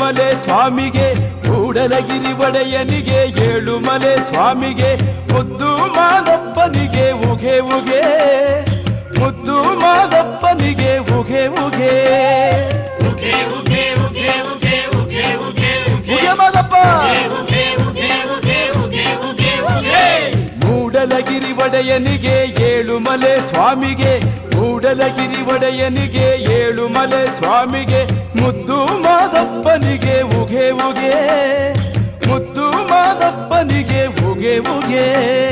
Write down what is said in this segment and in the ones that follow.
ಏಳುಮಲೆ ಸ್ವಾಮಿಗೆ ಕೂಡಲಗಿರಿ ಒಡೆಯನಿಗೆ ಏಳುಮಲೆ ಸ್ವಾಮಿಗೆ ಮುದ್ದು ಮಾದಪ್ಪನಿಗೆ ಉಗೆ ಉಗೆ ಮುದ್ದು ಮಾದಪ್ಪನಿಗೆ ಉಗೆ ಉಗೆ ಉಗೆ ಉಗೆ ಉಗೆ ಉಗೆ ಉಗೆ ಉಗೆ ಉಗೆ ಮಾದಪ್ಪ ಉಗೆ ಉಗೆ ಉಗೆ ಉಗೆ ಉಗೆ ಉಗೆ ಮೂಡಲಗಿರಿ ಒಡೆಯನಿಗೆ ಏಳುಮಲೆ ಸ್ವಾಮಿಗೆ ಮೂಡಲಗಿರಿ ಒಡೆಯನಿಗೆ ಏಳುಮಲೆ ಸ್ವಾಮಿಗೆ ಮುದ್ದು ಮಾದಪ್ಪನಿಗೆ ಉಗೆ ಉಗೆ ಮುದ್ದು ಮಾದಪ್ಪನಿಗೆ ಉಗೆ ಉಗೆ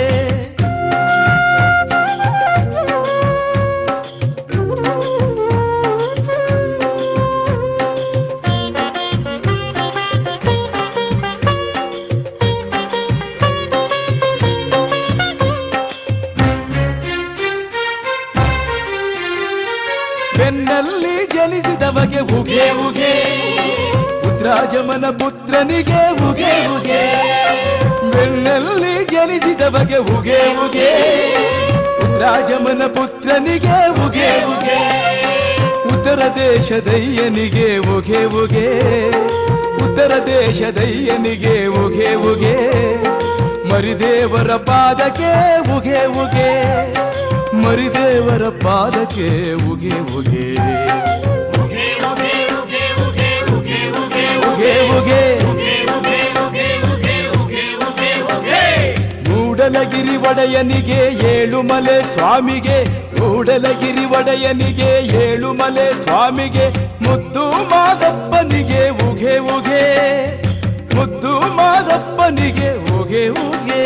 ಬೆನ್ನಲ್ಲಿ ಜನಿಸಿದವಗೆ ಉಗೆ ಉಗೆ ಉದ್ರಾಜಮನ ಪುತ್ರನಿಗೆ ಉಗೆ ಉಗೆ ಬೆನ್ನಲ್ಲಿ ಜನಿಸಿದವಗೆ ಉಗೆ ಉಗೆ ಉದ್ರಾಜಮನ ಪುತ್ರನಿಗೆ ಉಗೆ ಉಗೆ ಉತ್ತರ ದೇಶದಯ್ಯನಿಗೆ ಉಗೆ ಉಗೆ ಉತ್ತರ ದೇಶದಯ್ಯನಿಗೆ ಉಗೆ ಉಗೆ ಮರಿದೇವರ ಪಾದಕ್ಕೆ ಉಗೆ ಉಗೆ ಮರಿದೇವರ ಪಾದಕ್ಕೆ ಉಗೆ ಉಗೆ ಉಗೆ ಉಗೆ ಉಗೆ ಉಗೆ ಉಗೆ ಉಗೆ ಉಗೆ ಉಗೆ ಉಗೆ ಉಗೆ ಉಗೆ ಉಗೆ ಉಗೆ ಉಗೆ ಉಗೆ ಮೂಡಲಗಿರಿ ಒಡೆಯನಿಗೆ ಏಳುಮಲೆ ಸ್ವಾಮಿಗೆ ಮೂಡಲಗಿರಿ ಒಡೆಯನಿಗೆ ಏಳುಮಲೆ ಸ್ವಾಮಿಗೆ ಮುದ್ದು ಮಾದಪ್ಪನಿಗೆ ಉಗೆ ಉಗೆ ಮುದ್ದು ಮಾದಪ್ಪನಿಗೆ ಉಗೆ ಉಗೆ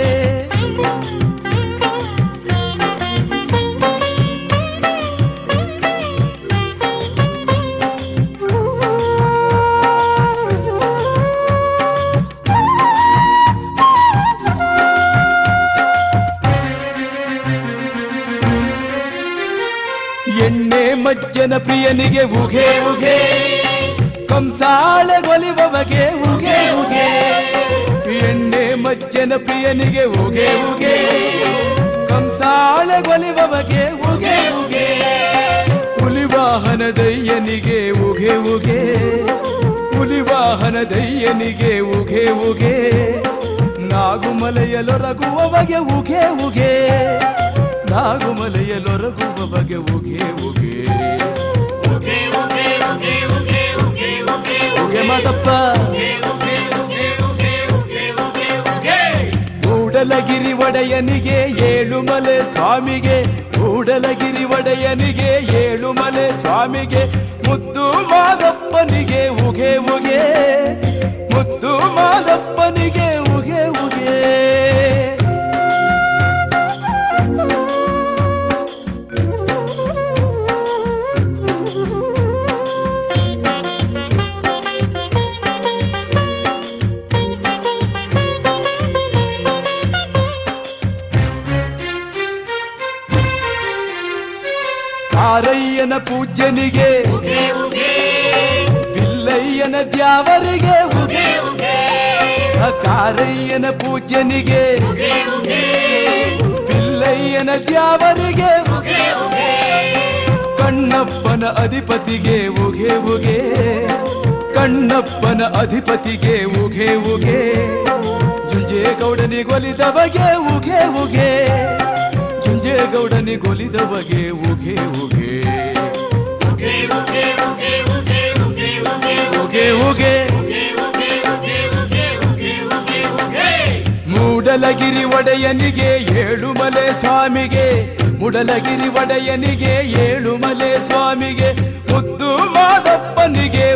ಎಣ್ಣೆ ಮಜ್ಜನ ಪ್ರಿಯನಿಗೆ ಉಗೆ ಉಗೆ ಕಂಸಾಳೆ ಗೊಲಿಬವಗೆ ಉಗೆ ಉಗೆ ಎಣ್ಣೆ ಮಜ್ಜನ ಪ್ರಿಯನಿಗೆ ಉಗೆ ಉಗೆ ಕಂಸಾಳೆ ಗೊಲಿಬವಗೆ ಉಗೆ ಉಗೆ ಹುಲಿವಾಹನ ದಯ್ಯನಿಗೆ ಉಗೆ ಉಗೆ ಹುಲಿವಾಹನ ದಯ್ಯನಿಗೆ ಉಗೆ ಉಗೆ ನಾಗುಮಲೆಯಲೊರಗುವವಗೆ ಉಗೆ ಉಗೆ ನಾಗುಮಲೆಯಲೊರಗುವವಗೆ ಉಗೆ ಉಗೆ ಉಗೆ ಉಗೆ ಉಗೆ ಉಗೆ ಉಗೆ ಉಗೆ ಉಗೆ ಮಾತಪ್ಪ ಉಗೆ ಉಗೆ ಉಗೆ ಉಗೆ ಉಗೆ ಉಗೆ ಮೂಡಲಗಿರಿ ಒಡೆಯನಿಗೆ ಏಳುಮಲೆ ಸ್ವಾಮಿಗೆ ಮೂಡಲಗಿರಿ ಒಡೆಯನಿಗೆ ಏಳುಮಲೆ ಸ್ವಾಮಿಗೆ ಮುದ್ದು ಮಾದಪ್ಪನಿಗೆ ಉಗೆ ಉಗೆ ಮುದ್ದು ಮಾದಪ್ಪನಿಗೆ ಉಗೆ ಉಗೆ ಕಾರಯ್ಯನ ಪೂಜ್ಯನಿಗೆ ಉಗೆ ಉಗೆ ಬಿಲ್ಲಯ್ಯನ ದ್ಯಾವರಿಗೆ ಉಗೆ ಉಗೆ ಆ ಕಾರಯ್ಯನ ಪೂಜ್ಯನಿಗೆ ಉಗೆ ಉಗೆ ಬಿಲ್ಲಯ್ಯನ ದ್ಯಾವರಿಗೆ ಉಗೆ ಉಗೆ ಕಣ್ಣಪ್ಪನ ಅಧಿಪತಿಗೆ ಉಗೆ ಉಗೆ ಕಣ್ಣಪ್ಪನ ಅಧಿಪತಿಗೆ ಉಗೆ ಉಗೆ ಜುಂಜೇಗೌಡನಿಗೊಲಿದವಗೆ ಉಗೆ ಉಗೆ ಜುಂಜೇಗೌಡನಿಗೊಲಿದವಗೆ ಉಗೆ ಉಗೆ ಉಗೆ ಉಗೆ ಉಗೆ ಉಗೆ ಉಗೆ ಉಗೆ ಉಗೆ ಉಗೆ ಉಗೆ ಉಗೆ ಉಗೆ ಉಗೆ ಉಗೆ ಉಗೆ ಉಗೆ ಮೂಡಲಗಿರಿ ಒಡೆಯನಿಗೆ ಏಳುಮಲೆ ಸ್ವಾಮಿಗೆ ಮೂಡಲಗಿರಿ ಒಡೆಯನಿಗೆ ಏಳುಮಲೆ ಸ್ವಾಮಿಗೆ ಮುದ್ದು ಮಾದಪ್ಪನಿಗೆ